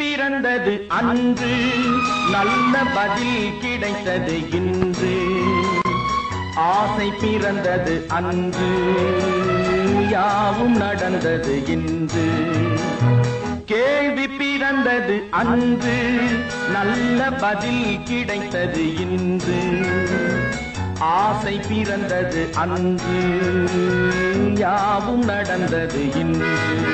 பிறந்தது அன்று நல்ல பதில் கிடைத்தது இன்று ஆசை பிறந்தது அன்று யாவும் நடந்தது இன்று கேள்வி பிறந்தது அன்று நல்ல பதில் கிடைத்தது இன்று ஆசை பிறந்தது அன்று யாவும் நடந்தது இன்று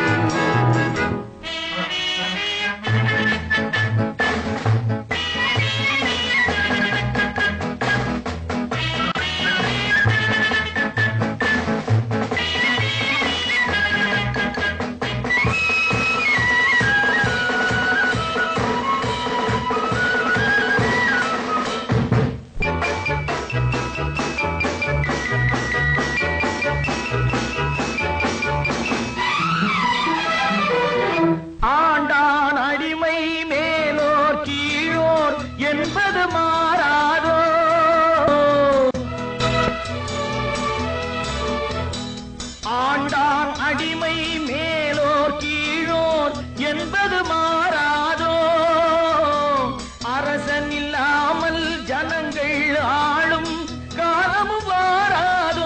ஆண்டான் அடிமை மேலோர் கீழோர் என்பது மாறாதோ ஆண்டான் அடிமை மேலோர் கீழோர் என்பது மாறாதோ அரசன் இல்லாமல் ஜனங்கள் ஆளும் காலமும் வாராதோ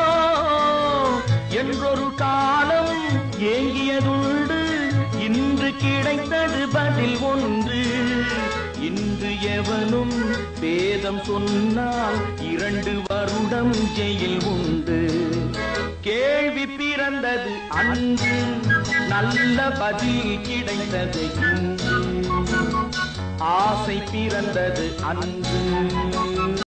என்றொரு காலம் ஏங்கியதுண்டு இன்று கிடைத்தது பதில் ஒன்று இன்று எவனும் வேதம் சொன்னால் இரண்டு வருடம் ஜெயில் உண்டு கேள்வி பிறந்தது அன்று நல்ல பதில் கிடைத்தது இன்று ஆசை பிறந்தது அன்று